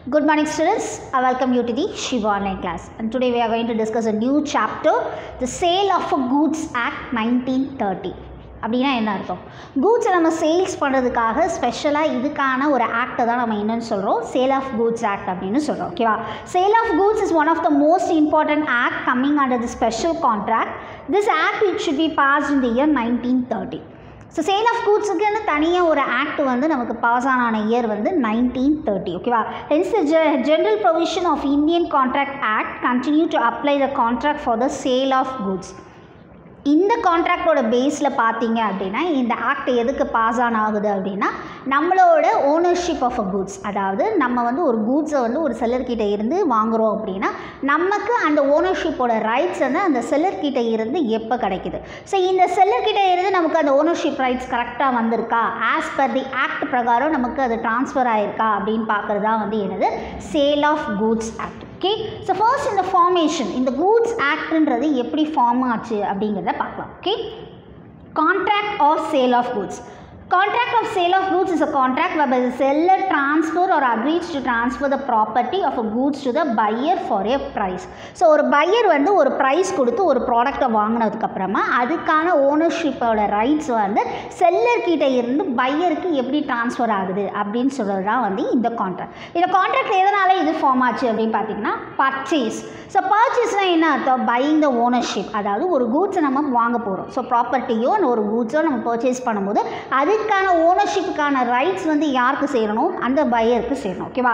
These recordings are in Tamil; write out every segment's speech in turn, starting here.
Good morning students, I welcome you to the Shiva online class and today we are going to discuss a new chapter, the Sale of Goods Act 1930. அப்படின்னா என்ன அர்த்தம் கூட்ஸை நம்ம சேல்ஸ் பண்ணுறதுக்காக ஸ்பெஷலாக இதுக்கான ஒரு ஆக்டை தான் நம்ம என்னன்னு சொல்கிறோம் சேல் ஆஃப் கூட்ஸ் ஆக்ட் அப்படின்னு சொல்கிறோம் ஓகேவா sale of goods is one of the most important act coming under the special contract this act it should be pass in the year nineteen thirty so sale of கூட்ஸுக்குன்னு தனியாக ஒரு ஆக்ட் வந்து நமக்கு பாஸ் ஆன இயர் வந்து நைன்டீன் தேர்ட்டி ஓகேவா hence the general provision of Indian contract act continue to apply the contract for the sale of goods இந்த கான்ட்ராக்டோட பேஸில் பார்த்தீங்க அப்படின்னா இந்த ஆக்ட் எதுக்கு பாஸ் ஆன் ஆகுது அப்படின்னா நம்மளோட ஓனர்ஷிப் ஆஃப் அ கூட்ஸ் அதாவது நம்ம வந்து ஒரு கூட்ஸை வந்து ஒரு செல்லர்கிட்ட இருந்து வாங்குகிறோம் அப்படின்னா நமக்கு அந்த ஓனர்ஷிப்போட ரைட்ஸ் வந்து அந்த செல்லர்கிட்ட இருந்து எப்போ கிடைக்குது ஸோ இந்த செல்லர்கிட்ட இருந்து நமக்கு அந்த ஓனர்ஷிப் ரைட்ஸ் கரெக்டாக வந்திருக்கா ஆஸ் பர் தி ஆக்ட் பிரகாரம் நமக்கு அது ட்ரான்ஸ்ஃபர் ஆயிருக்கா அப்படின்னு பார்க்குறது தான் வந்து என்னது sale of goods act okay so first இந்த ஃபார்மேஷன் இந்த கூட்ஸ் ஆக்ட்ன்றது எப்படி ஃபார்ம் ஆச்சு அப்படிங்கிறத பார்க்கலாம் okay contract of sale of goods Contract of sale of goods is a contract whereby the seller transfer or agrees to transfer the property of a goods to the buyer for a price. So ஒரு பையர் வந்து ஒரு ப்ரைஸ் கொடுத்து ஒரு ப்ராடக்டை வாங்கினதுக்கப்புறமா அதுக்கான ஓனர்ஷிப்போட ரைட்ஸ் வந்து செல்லர் கிட்ட இருந்து பையருக்கு எப்படி ட்ரான்ஸ்ஃபர் ஆகுது அப்படின்னு சொல்கிறது தான் வந்து இந்த கான்ட்ராக்ட் இந்த கான்ட்ராக்ட் எதனால் இது ஃபார்ம் ஆச்சு அப்படின்னு பார்த்தீங்கன்னா பர்ச்சேஸ் ஸோ பர்ச்சேஸ்னால் என்ன அர்த்தம் பையிங் த ஓனர்ஷிப் அதாவது ஒரு கூட்ஸை நம்ம வாங்க போகிறோம் ஸோ ப்ராப்பர்ட்டியோ ஒரு கூட்ஸோ நம்ம பர்ச்சேஸ் பண்ணும்போது அதுக்கான ஓனர்ஷிப்புக்கான ரைட்ஸ் வந்து யாருக்கு சேரணும் அந்த பையருக்கு சேரணும் ஓகேவா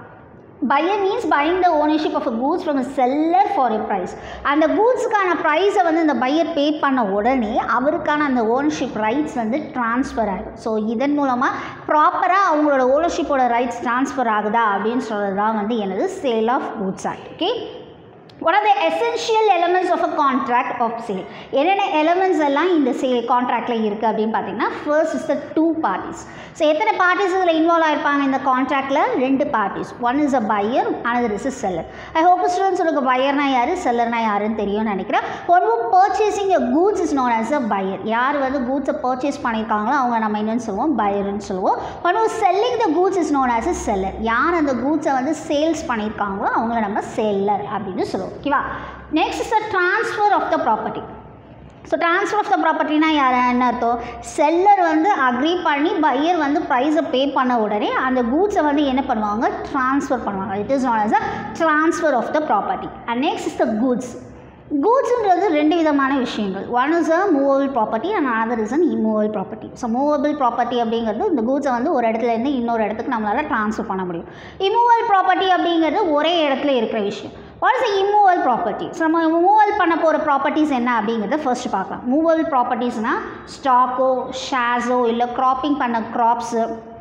buyer means buying the ownership of a goods from a seller for a price அந்த கூட்ஸுக்கான ப்ரைஸை வந்து இந்த பையர் பே பண்ண உடனே அவருக்கான அந்த ஓனர்ஷிப் ரைட்ஸ் வந்து ட்ரான்ஸ்ஃபர் ஆகும் ஸோ இதன் மூலமாக ப்ராப்பராக அவங்களோட ஓனர்ஷிப்போட ரைட்ஸ் ட்ரான்ஸ்ஃபர் ஆகுதா அப்படின்னு சொல்கிறது தான் வந்து எனது sale of goods act okay what are the essential elements of a contract of sale என்னென்ன எலமெண்ட்ஸ் எல்லாம் இந்த சே கான்ட்ராக்டில் இருக்குது அப்படின்னு பார்த்தீங்கன்னா first is the two parties so எத்தனை பார்ட்டிஸ் இதில் இன்வால்வ் ஆயிருப்பாங்க இந்த கான்ட்ராக்டில் ரெண்டு parties one is a buyer another is a seller I hope students உங்களுக்கு பையர்னா யார் செல்லர்னா யாருன்னு தெரியும்னு நினைக்கிறேன் one who purchasing a goods is known as a buyer யார் வந்து கூட்ஸை பர்ச்சேஸ் பண்ணியிருக்காங்களோ அவங்க நம்ம என்னன்னு சொல்லுவோம் பையர்னு சொல்லுவோம் one who selling the goods is known as a seller யார் அந்த கூட்ஸை வந்து சேல்ஸ் பண்ணியிருக்காங்களோ அவங்கள நம்ம செல்லர் அப்படின்னு சொல்லுவோம் ஓகேவா next is the transfer of the property so transfer of the ப்ராப்பர்ட்டினா யார் என்ன அர்த்தம் செல்லர் வந்து அக்ரி பண்ணி பையர் வந்து ப்ரைஸை பே பண்ண உடனே அந்த கூட்ஸை வந்து என்ன பண்ணுவாங்க ட்ரான்ஸ்ஃபர் பண்ணுவாங்க it is not as a transfer of the property and next is the goods கூட்ஸுன்றது ரெண்டு விதமான விஷயங்கள் one is a movable property and other is an immovable property so movable property அப்படிங்கிறது இந்த கூட்ஸை வந்து ஒரு இடத்துலேருந்து இன்னொரு இடத்துக்கு நம்மளால் ட்ரான்ஸ்ஃபர் பண்ண முடியும் இம்மூவல் ப்ராப்பர்ட்டி அப்படிங்கிறது ஒரே இடத்துல இருக்கிற விஷயம் what is immovable property so நம்ம மூவல் பண்ண போகிற ப்ராப்பர்ட்டிஸ் என்ன அப்படிங்கிறத ஃபர்ஸ்ட் பார்க்கலாம் மூவல் ப்ராப்பர்ட்டிஸ்னால் ஸ்டாக்கோ ஷேர்ஸோ இல்லை க்ராப்பிங் பண்ண க்ராப்ஸு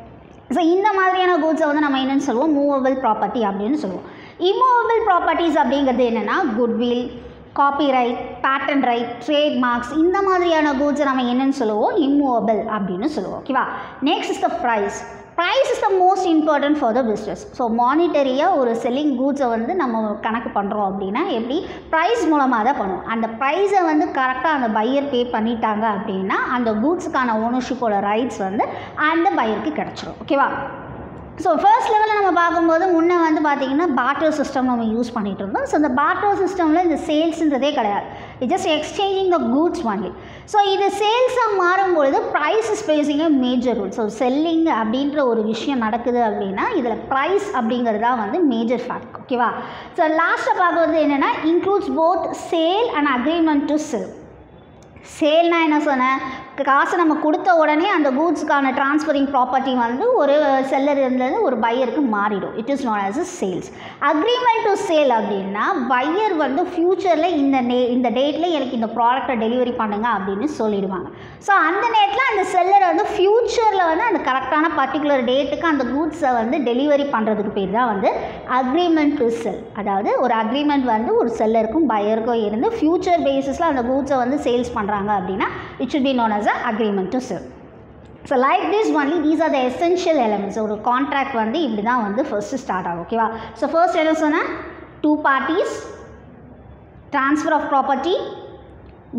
ஸோ இந்த மாதிரியான கூட்ஸை வந்து நம்ம என்னென்னு சொல்லுவோம் மூவபிள் ப்ராப்பர்ட்டி அப்படின்னு சொல்லுவோம் இம்மூவபிள் ப்ராப்பர்ட்டிஸ் அப்படிங்கிறது என்னென்னா goodwill copyright patent right trademarks இந்த மாதிரியான கூட்ஸை நம்ம என்னென்னு சொல்லுவோம் இம்மூவபிள் அப்படின்னு சொல்லுவோம் ஓகேவா next is the price price is the most important for the business so மானிட்டரியாக ஒரு செல்லிங் கூட்ஸை வந்து நம்ம கணக்கு பண்ணுறோம் அப்படின்னா எப்படி ப்ரைஸ் மூலமாக தான் பண்ணுவோம் அந்த ப்ரைஸை வந்து கரெக்டாக அந்த பையர் பே பண்ணிட்டாங்க அப்படின்னா அந்த கூட்ஸுக்கான ஓனர்ஷிப்போட ரைட்ஸ் வந்து அந்த பையருக்கு கிடச்சிரும் ஓகேவா ஸோ ஃபர்ஸ்ட் லெவலில் நம்ம பார்க்கும்போது முன்னே வந்து பார்த்திங்கன்னா பாட்டர் சிஸ்டம் நம்ம யூஸ் பண்ணிகிட்டு இருந்தோம் ஸோ இந்த பாட்டர் சிஸ்டமில் இந்த சேல்ஸுன்றதே கிடையாது it just exchanging the goods only so இது சேல்ஸாக மாறும்பொழுது price is basing a major rule so selling அப்படின்ற ஒரு விஷயம் நடக்குது அப்படின்னா இதில் ப்ரைஸ் அப்படிங்கிறது தான் வந்து மேஜர் ஃபேக்ட் ஓகேவா ஸோ லாஸ்ட்டாக பார்க்குறது என்னென்னா includes both sale and agreement to sell சேல்னா என்ன சொன்னேன் காசு நம்ம கொடுத்த உடனே அந்த கூட்ஸுக்கான ட்ரான்ஸ்ஃபரிங் ப்ராப்பர்ட்டி வந்து ஒரு செல்லர் இருந்தது ஒரு பையருக்கு மாறிடும் it is not as a sales agreement to sale அப்படின்னா பையர் வந்து ஃப்யூச்சரில் இந்த நே இந்த டேட்டில் எனக்கு இந்த ப்ராடக்டை டெலிவரி பண்ணுங்க அப்படின்னு சொல்லிடுவாங்க ஸோ அந்த நேரத்தில் அந்த செல்லர் வந்து ஃப்யூச்சரில் வந்து அந்த கரெக்டான பர்டிகுலர் டேட்டுக்கு அந்த கூட்ஸை வந்து டெலிவரி பண்ணுறதுக்கு பேர் தான் வந்து அக்ரிமெண்ட் டு செல் அதாவது ஒரு அக்ரிமெண்ட் வந்து ஒரு செல்லருக்கும் பையருக்கும் இருந்து ஃப்யூச்சர் பேசிஸில் அந்த கூட்ஸை வந்து சேல்ஸ் பண்ணுறாங்க அப்படின்னா it should be known as a agreement to sell so like this only these are the essential elements ஒரு கான்ட்ராக்ட் வந்து இப்படி தான் வந்து ஃபர்ஸ்ட்டு ஸ்டார்ட் ஆகும் ஓகேவா ஸோ ஃபர்ஸ்ட் என்ன சொன்னேன் two parties transfer of property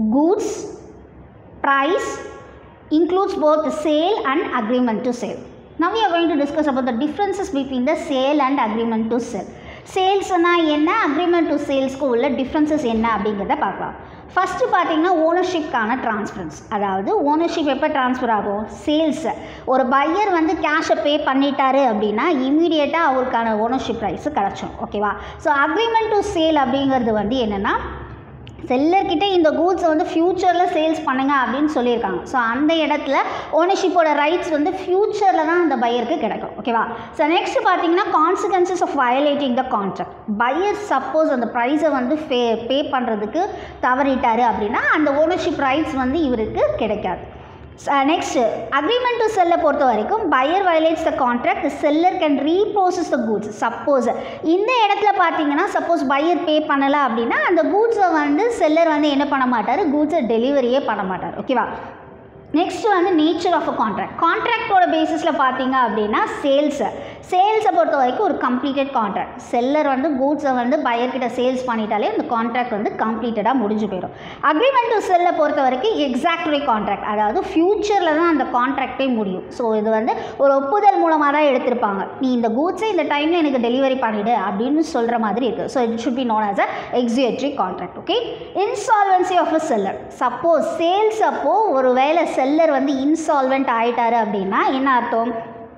goods price includes both sale and agreement to sale Now we are going to discuss about the differences between the sale and agreement to sell. சேல்ஸ்னா என்ன அக்ரிமெண்ட் டு சேல்ஸ்க்கு உள்ள டிஃப்ரென்சஸ் என்ன அப்படிங்கிறத பார்க்கலாம் ஃபஸ்ட்டு பார்த்தீங்கன்னா ஓனர்ஷிப்கான ட்ரான்ஸ்ஃபரன்ஸ் அதாவது ஓனர்ஷிப் எப்போ ட்ரான்ஸ்ஃபர் ஆகும் சேல்ஸ் ஒரு பையர் வந்து கேஷை பே பண்ணிட்டாரு அப்படின்னா இமீடியட்டாக அவருக்கான ஓனர்ஷிப் ரைஸு கிடச்சிடும் ஓகேவா ஸோ அக்ரிமெண்ட் டு சேல் அப்படிங்கிறது வந்து என்னென்னா செல்லர்கிட்ட இந்த கூட்ஸை வந்து ஃப்யூச்சரில் சேல்ஸ் பண்ணுங்க அப்படின்னு சொல்லியிருக்காங்க ஸோ அந்த இடத்துல ஓனர்ஷிப்போட ரைட்ஸ் வந்து ஃப்யூச்சரில் தான் அந்த பையருக்கு கிடைக்கும் ஓகேவா ஸோ நெக்ஸ்ட் பார்த்தீங்கன்னா consequences of violating the contract buyer suppose அந்த ப்ரைஸை வந்து பே பே பண்ணுறதுக்கு தவறிட்டாரு அப்படின்னா அந்த ஓனர்ஷிப் ரைட்ஸ் வந்து இவருக்கு கிடைக்காது நெக்ஸ்ட் அக்ரிமெண்ட் டு செல்லை பொறுத்த வரைக்கும் buyer violates the contract the seller can repossess the goods suppose இந்த இடத்துல பார்த்தீங்கன்னா சப்போஸ் பையர் பே பண்ணலை அப்படின்னா அந்த கூட்ஸை வந்து செல்லர் வந்து என்ன பண்ண மாட்டார் கூட்ஸை டெலிவரியே பண்ண மாட்டார் ஓகேவா நெக்ஸ்ட் வந்து நேச்சர் ஆஃப் அ கான்ட்ராக்ட் கான்ட்ராக்டோட பேசிஸில் பார்த்தீங்க அப்படின்னா சேல்ஸை சேல்ஸை பொறுத்த வரைக்கும் ஒரு கம்ப்ளீட்டட் கான்ட்ராக்ட் செல்லர் வந்து கூட்ஸை வந்து பையர்கிட்ட சேல்ஸ் பண்ணிட்டாலே அந்த கான்ட்ராக்ட் வந்து கம்ப்ளீட்டடாக முடிஞ்சு போயிடும் அக்ரிமெண்ட் டு செல்லை பொறுத்த வரைக்கும் எக்ஸாக்ட்ரி கான்ட்ராக்ட் அதாவது ஃப்யூச்சரில் தான் அந்த கான்ட்ராக்டே முடியும் ஸோ இது வந்து ஒரு ஒப்புதல் மூலமாக தான் எடுத்திருப்பாங்க நீ இந்த கூட்ஸை இந்த டைமில் எனக்கு டெலிவரி பண்ணிவிடு அப்படின்னு சொல்கிற மாதிரி இருக்குது so it should be known as a executory contract okay insolvency of a seller suppose sales அப்போது ஒரு வேலை செல்லர் வந்து இன்சால்வெண்ட் ஆயிட்டாரு அப்படின்னா என்ன அர்த்தம்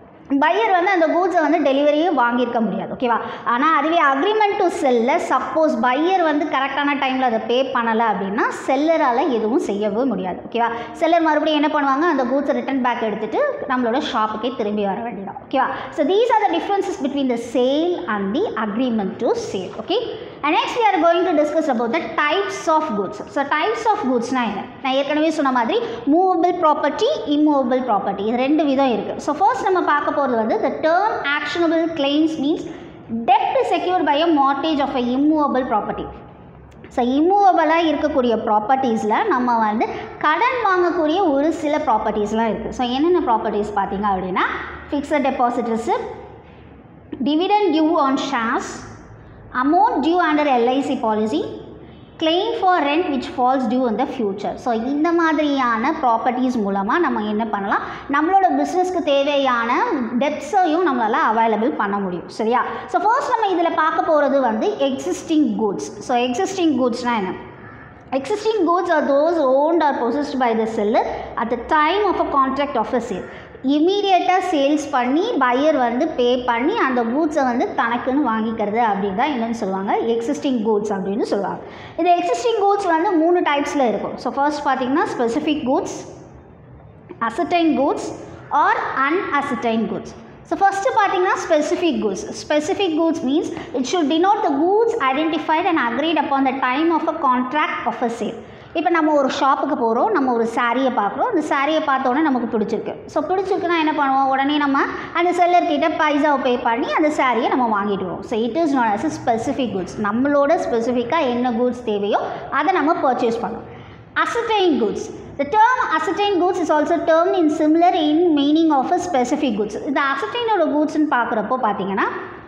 பையர் வந்து அந்த கூட்ஸை வந்து டெலிவரியே வாங்கியிருக்க முடியாது ஓகேவா ஆனால் அதுவே அக்ரிமெண்ட் டு செல்ல சப்போஸ் பையர் வந்து கரெக்டான டைமில் அதை பே பண்ணலை அப்படின்னா செல்லரால் எதுவும் செய்யவே முடியாது ஓகேவா செல்லர் மறுபடியும் என்ன பண்ணுவாங்க அந்த கூட்ஸை ரிட்டன் பேக் எடுத்துகிட்டு நம்மளோட ஷாப்புக்கே திரும்பி வர வேண்டியதான் ஓகேவா so these are the differences between the sale and the agreement to sale okay and next we are going to discuss about the types of goods ஸோ types of goodsனா என்ன நான் ஏற்கனவே சொன்ன மாதிரி மூவபிள் ப்ராப்பர்ட்டி immovable ப்ராப்பர்ட்டி இது ரெண்டு விதம் இருக்குது ஸோ ஃபர்ஸ்ட் நம்ம பார்க்க போகிறது வந்து the term actionable claims means debt secured by a mortgage of a immovable property so இம்மூவபிளாக இருக்கக்கூடிய ப்ராப்பர்ட்டிஸில் நம்ம வந்து கடன் வாங்கக்கூடிய ஒரு சில ப்ராப்பர்ட்டிஸ்லாம் இருக்குது ஸோ என்னென்ன ப்ராப்பர்ட்டிஸ் பார்த்தீங்க அப்படின்னா fixed deposit receipt dividend due on shares amount due under LIC policy claim for rent which falls due in the future so இந்த மாதிரியான ப்ராப்பர்ட்டிஸ் மூலமாக நம்ம என்ன பண்ணலாம் நம்மளோட பிஸ்னஸ்க்கு தேவையான டெப்ஸையும் நம்மளால் அவைலபிள் பண்ண முடியும் சரியா ஸோ ஃபர்ஸ்ட் நம்ம இதில் பார்க்க போகிறது வந்து எக்ஸிஸ்டிங் கூட்ஸ் ஸோ எக்ஸிஸ்டிங் கூட்ஸ்னால் என்ன existing goods are those owned or possessed by the seller at the time of a contract of a sale இமீடியட்டாக சேல்ஸ் பண்ணி பையர் வந்து பே பண்ணி அந்த கூட்ஸை வந்து தனக்குன்னு வாங்கிக்கிறது அப்படின்னு தான் என்னென்னு சொல்லுவாங்க எக்ஸிஸ்டிங் கூட்ஸ் அப்படின்னு சொல்லுவாங்க இந்த எக்ஸிஸ்டிங் கூட்ஸ் வந்து மூணு டைப்ஸில் இருக்கும் ஸோ ஃபர்ஸ்ட் பார்த்தீங்கன்னா specific goods ascertain goods or unascertain goods so first பார்த்தீங்கன்னா specific goods specific goods means it should denote the goods identified and agreed upon the time of a contract of a sale இப்போ நம்ம ஒரு ஷாப்புக்கு போகிறோம் நம்ம ஒரு சாரியை பார்க்குறோம் அந்த சாரியை பார்த்தோன்னே நமக்கு பிடிச்சிருக்கு ஸோ பிடிச்சிருக்குன்னா என்ன பண்ணுவோம் உடனே நம்ம அந்த செல்லர்கிட்ட பைசாவை பே பண்ணி அந்த சாரியை நம்ம வாங்கிடுவோம் so it is not as specific goods நம்மளோட ஸ்பெசிஃபிக்காக என்ன கூட்ஸ் தேவையோ அதை நம்ம பர்ச்சேஸ் பண்ணோம் ascertain goods the term ascertain goods is also termed in similar in meaning of a specific goods இந்த ascertainோட goodsன்னு பார்க்குறப்போ பார்த்தீங்கன்னா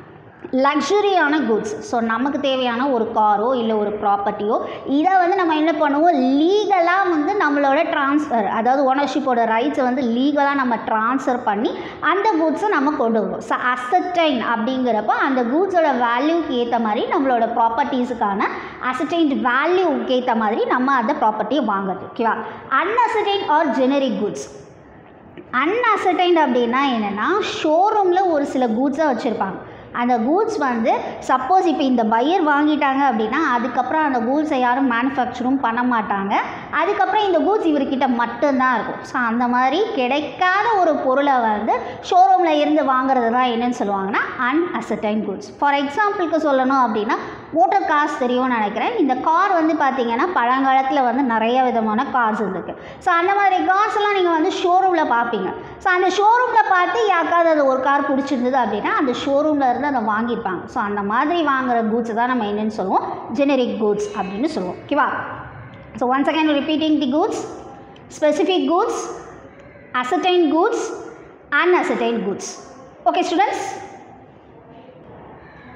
லக்ஸுரியான குட்ஸ் ஸோ நமக்கு தேவையான ஒரு காரோ இல்லை ஒரு ப்ராப்பர்ட்டியோ இதை வந்து நம்ம என்ன பண்ணுவோம் லீகலாக வந்து நம்மளோட ட்ரான்ஸ்ஃபர் அதாவது ஓனர்ஷிப்போட ரைட்ஸை வந்து லீகலாக நம்ம ட்ரான்ஸ்ஃபர் பண்ணி அந்த குட்ஸை நம்ம கொண்டு வருவோம் ஸோ அசட்டைன் அப்படிங்கிறப்ப அந்த குட்ஸோட வேல்யூக்கு ஏற்ற மாதிரி நம்மளோட ப்ராப்பர்ட்டிஸுக்கான அசட்டைன்ட் வேல்யூக்கு ஏற்ற மாதிரி நம்ம அந்த ப்ராப்பர்ட்டியை வாங்குறது ஓகேவா unascertain or generic goods unascertained அப்படின்னா என்னென்னா ஷோரூமில் ஒரு சில கூட்ஸை வச்சுருப்பாங்க அந்த கூட்ஸ் வந்து சப்போஸ் இப்போ இந்த பையர் வாங்கிட்டாங்க அப்படின்னா அதுக்கப்புறம் அந்த கூட்ஸை யாரும் மேனுஃபேக்சரும் பண்ண மாட்டாங்க அதுக்கப்புறம் இந்த கூட்ஸ் இவர்கிட்ட மட்டும்தான் இருக்கும் ஸோ அந்த மாதிரி கிடைக்காத ஒரு பொருளை வந்து ஷோரூமில் இருந்து வாங்குறது தான் என்னன்னு சொல்லுவாங்கன்னா அன்அசர்டைன் கூட்ஸ் ஃபார் எக்ஸாம்பிளுக்கு சொல்லணும் அப்படின்னா மோட்டர் கார்ஸ் தெரியும்னு நினைக்கிறேன் இந்த கார் வந்து பார்த்தீங்கன்னா பழங்காலத்தில் வந்து நிறைய விதமான கார்ஸ் இருந்துருக்கு ஸோ அந்த மாதிரி கார்ஸ் எல்லாம் நீங்கள் வந்து ஷோரூமில் பார்ப்பீங்க ஸோ அந்த ஷோரூமில் பார்த்து யாருக்காவது அது ஒரு கார் பிடிச்சிருந்தது அப்படின்னா அந்த ஷோரூமில் இருந்து அதை வாங்கியிருப்பாங்க ஸோ அந்த மாதிரி வாங்குற கூட்ஸ் தான் நம்ம என்னென்னு சொல்லுவோம் ஜெனரிக் கூட்ஸ் அப்படின்னு சொல்லுவோம் ஓகேவா so once again repeating the goods specific goods ascertain goods unascertain goods okay students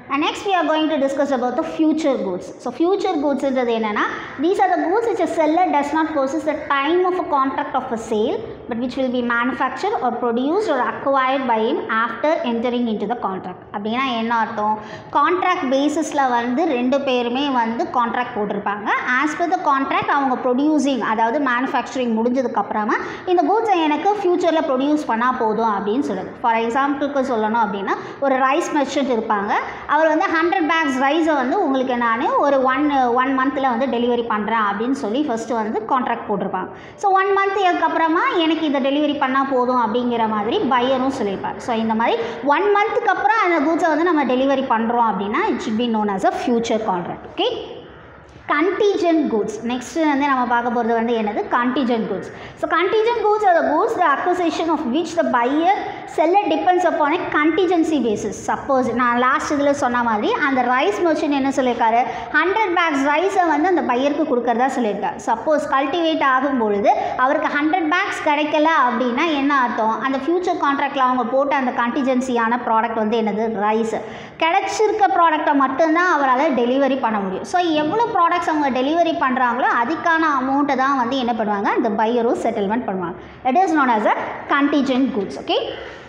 And next we are going to discuss about the future goods. So future goods என்றது என்னன்னா these are the goods which a seller does not possess the time of a contract of a sale but which will be manufactured or produced or acquired by him after entering into the contract. அப்படின்னா என்ன அர்த்தம் கான்ட்ராக்ட் பேசிஸில் வந்து ரெண்டு பேருமே வந்து கான்ட்ராக்ட் போட்டிருப்பாங்க ஆஸ் per the contract அவங்க ப்ரொடியூசிங் அதாவது மேனுஃபேக்சரிங் முடிஞ்சதுக்கப்புறமா இந்த கூட்ஸை எனக்கு ஃப்யூச்சரில் ப்ரொடியூஸ் பண்ணால் போதும் அப்படின்னு சொல்லுது ஃபார் எக்ஸாம்பிளுக்கு சொல்லணும் அப்படின்னா ஒரு ரைஸ் மெர்ச்சன்ட் இருப்பாங்க அவர் வந்து ஹண்ட்ரட் பேக்ஸ் ரைஸை வந்து உங்களுக்கு நான் ஒரு ஒன் ஒன் மந்தில் வந்து டெலிவரி பண்ணுறேன் அப்படின்னு சொல்லி ஃபஸ்ட்டு வந்து கான்ட்ராக்ட் போட்டிருப்பாங்க ஸோ ஒன் மந்த் அதுக்கப்புறமா எனக்கு இதை டெலிவரி பண்ணால் போதும் அப்படிங்கிற மாதிரி பையரும் சொல்லியிருப்பார் ஸோ இந்த மாதிரி ஒன் மந்த்துக்கு அப்புறம் அந்த கூட்ஸை வந்து நம்ம டெலிவரி பண்ணுறோம் அப்படின்னா it should be known as a future contract okay contingent goods next வந்து நம்ம பார்க்க போகிறது வந்து என்னது contingent goods so contingent goods are the goods the acquisition of which the buyer seller depends upon a contingency basis suppose நான் லாஸ்ட் இதில் சொன்ன மாதிரி அந்த ரைஸ் merchant என்ன சொல்லியிருக்காரு ஹண்ட்ரட் பேக்ஸ் ரைஸை வந்து அந்த பையருக்கு கொடுக்கறதா சொல்லியிருக்காரு சப்போஸ் கல்டிவேட் ஆகும் பொழுது அவருக்கு ஹண்ட்ரட் பேக்ஸ் கிடைக்கல அப்படின்னா என்ன அர்த்தம் அந்த ஃப்யூச்சர் கான்ட்ராக்டில் அவங்க போட்ட அந்த கண்டிஜென்சியான ப்ராடக்ட் வந்து என்னது ரைஸ் கிடைச்சிருக்க ப்ராடக்டை மட்டும்தான் அவரால் டெலிவரி பண்ண முடியும் ஸோ எவ்வளோ ப்ராடக்ட்ஸ் அவங்க டெலிவரி பண்ணுறாங்களோ அதுக்கான அமௌண்ட்டை தான் வந்து என்ன பண்ணுவாங்க அந்த பையரும் செட்டில்மெண்ட் பண்ணுவாங்க it is known as a contingent goods okay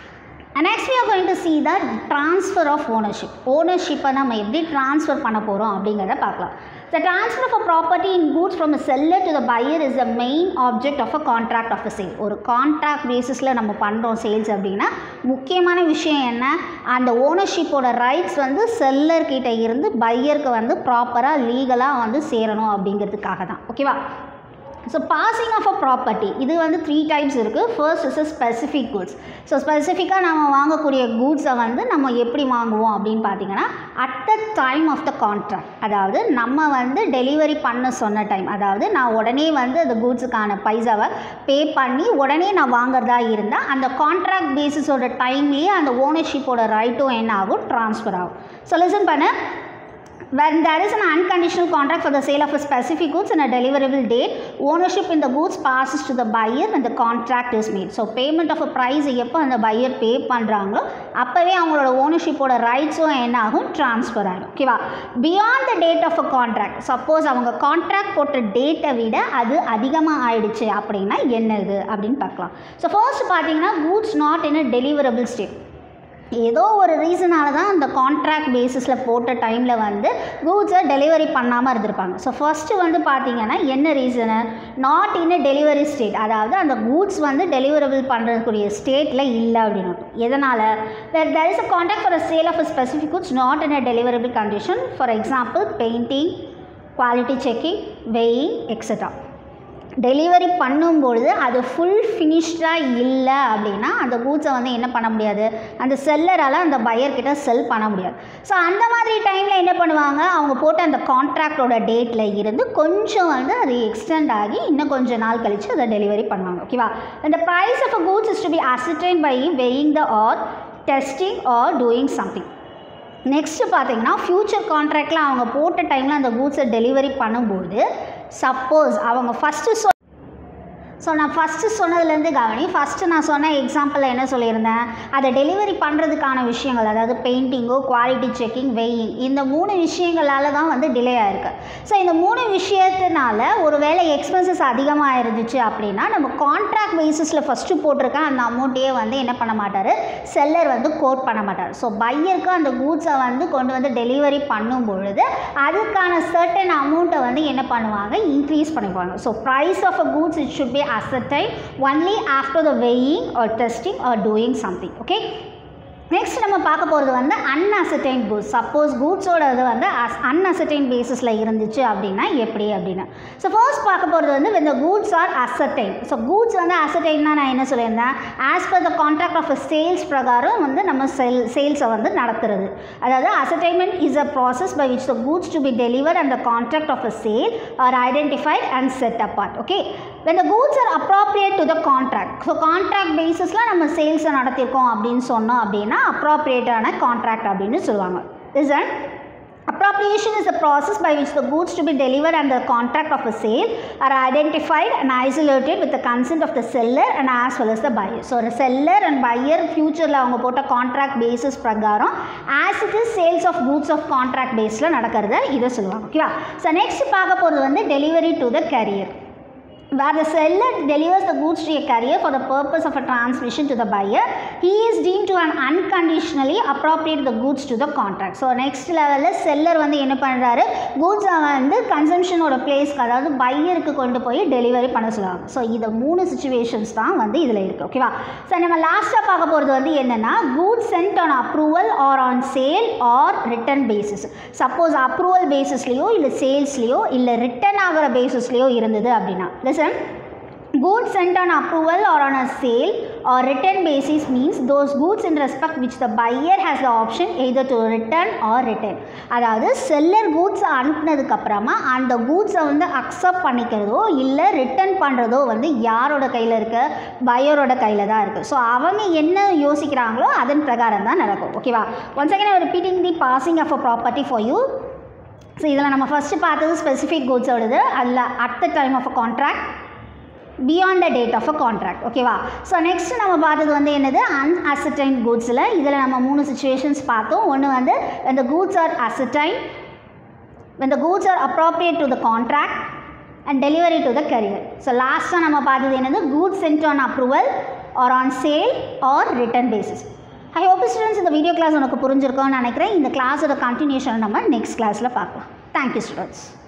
And next we are going to see the transfer of ownership. ownership-அ நம்ம எப்படி ட்ரான்ஸ்ஃபர் பண்ண போகிறோம் அப்படிங்கிறத பார்க்கலாம் The transfer of a property in goods from a seller to the buyer is the main object of a contract of a sale. ஒரு கான்ட்ராக்ட் பேசிஸில் நம்ம பண்ணுறோம் சேல்ஸ் அப்படின்னா முக்கியமான விஷயம் என்ன அந்த ஓனர்ஷிப்போட ரைட்ஸ் வந்து செல்லர் கிட்ட இருந்து பையருக்கு வந்து ப்ராப்பராக லீகலாக வந்து சேரணும் அப்படிங்கிறதுக்காக தான் ஓகேவா so passing of a property இது வந்து த்ரீ டைப்ஸ் இருக்குது first is a specific goods so ஸ்பெசிஃபிக்காக நம்ம வாங்கக்கூடிய கூட்ஸை வந்து நம்ம எப்படி வாங்குவோம் அப்படின்னு பார்த்தீங்கன்னா at the time of the contract அதாவது நம்ம வந்து டெலிவரி பண்ண சொன்ன டைம் அதாவது நான் உடனே வந்து அந்த கூட்ஸுக்கான பைசாவை பே பண்ணி உடனே நான் வாங்குறதா இருந்தால் அந்த கான்ட்ராக்ட் பேசிஸோட டைம்லேயே அந்த ஓனர்ஷிப்போட ரைட்டும் என்ன ஆகும் ட்ரான்ஸ்ஃபர் ஆகும் ஸோ லிசன் பண்ண when there is an unconditional contract for the sale of a specific goods and a deliverable date, ownership in the goods passes to the buyer when the contract is made. So payment of a price எப்போ அந்த buyer pay பண்ணுறாங்களோ அப்போவே அவங்களோட ஓனர்ஷிப்போட ரைட்ஸும் என்ன ஆகும் ட்ரான்ஸ்ஃபர் ஆகிடும் ஓகேவா beyond the date of a contract suppose அவங்க கான்ட்ராக்ட் போட்ட டேட்டை விட அது அதிகமாக ஆயிடுச்சு அப்படின்னா என்னது அப்படின்னு பார்க்கலாம் ஸோ ஃபர்ஸ்ட் பார்த்தீங்கன்னா goods not in a deliverable state ஏதோ ஒரு ரீசனால தான் அந்த கான்ட்ராக்ட் பேசிஸில் போட்ட டைமில் வந்து கூட்ஸை டெலிவரி பண்ணாமல் இருந்திருப்பாங்க ஸோ ஃபஸ்ட்டு வந்து பார்த்தீங்கன்னா என்ன reason not in a delivery state அதாவது அந்த கூட்ஸ் வந்து டெலிவரபிள் பண்ணுறதுக்குரிய ஸ்டேட்டில் இல்லை அப்படின்னு எதனால் where there is a contract for a sale of a specific goods not in a deliverable condition for example painting quality checking weighing etc delivery பண்ணும்பொழுது அது ஃபுல் ஃபினிஷ்டாக இல்லை அப்படின்னா அந்த கூட்ஸை வந்து என்ன பண்ண முடியாது அந்த செல்லரால் அந்த பையர்கிட்ட செல் பண்ண முடியாது ஸோ அந்த மாதிரி டைமில் என்ன பண்ணுவாங்க அவங்க போட்ட அந்த கான்ட்ராக்டோட டேட்டில் இருந்து கொஞ்சம் வந்து அது எக்ஸ்டெண்ட் ஆகி இன்னும் கொஞ்சம் நாள் கழித்து அதை டெலிவரி பண்ணுவாங்க ஓகேவா இந்த price of a goods is to be ascertained by weighing the or testing or doing something next பார்த்தீங்கன்னா ஃப்யூச்சர் கான்ட்ராக்டில் அவங்க போட்ட டைமில் அந்த கூட்ஸை டெலிவரி பண்ணும்போது சப்போஸ் அவங்க ஃபஸ்ட்டு சொ ஸோ நான் ஃபஸ்ட்டு சொன்னதுலேருந்து கவனி ஃபஸ்ட்டு நான் சொன்ன எக்ஸாம்பிளில் என்ன சொல்லியிருந்தேன் அதை டெலிவரி பண்ணுறதுக்கான விஷயங்கள் அதாவது பெயிண்டிங்கோ குவாலிட்டி செக்கிங் வெயிங் இந்த மூணு விஷயங்களால தான் வந்து டிலே ஆயிருக்கு ஸோ இந்த மூணு விஷயத்தினால ஒரு வேளை எக்ஸ்பென்சஸ் அதிகமாக இருந்துச்சு அப்படின்னா நம்ம கான்ட்ராக்ட் பேசிஸில் ஃபஸ்ட்டு போட்டிருக்க அந்த அமௌண்ட்டையே வந்து என்ன பண்ண மாட்டார் செல்லர் வந்து கோட் பண்ண மாட்டார் ஸோ பையருக்கு அந்த கூட்ஸை வந்து கொண்டு வந்து டெலிவரி பண்ணும் பொழுது அதுக்கான சர்டன் அமௌண்ட்டை வந்து என்ன பண்ணுவாங்க இன்க்ரீஸ் பண்ணிக்குவாங்க so price of a goods it should be ascertained only after the weighing or testing or doing something okay next நம்ம பார்க்க போகிறது வந்து அன்அசர்டைன் கூட்ஸ் சப்போஸ் கூட்ஸோட இது வந்து அஸ் அன்அசர்டைன் பேசிஸில் இருந்துச்சு அப்படின்னா எப்படி அப்படின்னு ஸோ ஃபர்ஸ்ட் பார்க்க போகிறது வந்து இந்த goods are ascertained so goods வந்து அசர்டைன்னா நான் என்ன சொல்லியிருந்தேன் as per the contract of sales பிரகாரம் வந்து நம்ம செல் சேல்ஸை வந்து நடத்துறது அதாவது ascertainment is a process by which the goods to be delivered and the contract of a sale are identified and set apart okay when the goods are appropriate to the contract so contract பேசிஸில் நம்ம சேல்ஸை நடத்தியிருக்கோம் அப்படின்னு சொன்னோம் அப்படின்னா அப்ராப்ரியேட்டான கான்ட்ராக்ட் அப்படின்னு சொல்லுவாங்க இசன் Appropriation is the process by which the goods to be delivered under the contract of a sale are identified and isolated with the consent of the seller and as well as the buyer. So, ஒரு seller and buyer ஃபியூச்சரில் அவங்க போட்ட கான்ட்ராக்ட் பேசிஸ் பிரகாரம் as it is sales of goods of contract பேஸில் நடக்கிறத இதை சொல்லுவாங்க ஓகேவா ஸோ நெக்ஸ்ட் பார்க்க போகிறது வந்து delivery to the carrier where the seller delivers the goods to a carrier for the purpose of a transmission to the buyer, he is deemed to an unconditionally appropriate the goods to the contract. So next லெவலில் செல்லர் வந்து என்ன பண்ணுறாரு கூட்ஸை வந்து கன்சம்ஷனோட பிளேஸ்க்கு அதாவது பையருக்கு கொண்டு போய் டெலிவரி பண்ண சொல்லுவாங்க ஸோ இந்த மூணு சுச்சுவேஷன்ஸ் தான் வந்து இதில் இருக்குது ஓகேவா ஸோ நம்ம லாஸ்ட்டாக பார்க்க போகிறது வந்து என்னென்னா goods sent on approval or on sale or return basis suppose approval பேசிஸ்லேயோ இல்லை சேல்ஸ்லேயோ இல்லை ரிட்டன் ஆகிற பேசிஸ்லேயோ இருந்தது அப்படின்னா listen goods sent on approval or on a sale or return basis means those goods in respect which the buyer has the option either to return or return அதாவது செல்லர் கூட்ஸ் அனுப்புனதுக்கு அப்புறமா அந்த கூட்ஸை வந்து அக்செப்ட் பண்ணிக்கிறதோ இல்லை ரிட்டர்ன் பண்ணுறதோ வந்து யாரோட கையில் இருக்கு பையரோட கையில் தான் இருக்குது ஸோ அவங்க என்ன யோசிக்கிறாங்களோ அதன் பிரகாரம் தான் நடக்கும் ஓகேவா once again repeating the passing of a property for you so இதில் நம்ம ஃபஸ்ட்டு பார்த்தது ஸ்பெசிஃபிக் கூட்ஸோடது அதில் at the time of a contract beyond the date of a contract ஓகேவா ஸோ நெக்ஸ்ட் நம்ம பார்த்தது வந்து என்னது அன்அசர்டைன் கூட்ஸில் இதில் நம்ம மூணு சுச்சுவேஷன்ஸ் பார்த்தோம் ஒன்று வந்து இந்த goods are ascertained when the goods are appropriate to the contract and delivery to the carrier. So லாஸ்ட்டாக நம்ம பார்த்தது என்னது goods sent on approval or on sale or return basis. I hope students இந்த வீடியோ கிளாஸ் உனக்கு புரிஞ்சிருக்கோன்னு நினைக்கிறேன் இந்த கிளாஸோட கண்டினியூஷன் நம்ம நெக்ஸ்ட் கிளாஸில் பார்க்கலாம் தேங்க்யூ ஸ்டூடெண்ட்ஸ்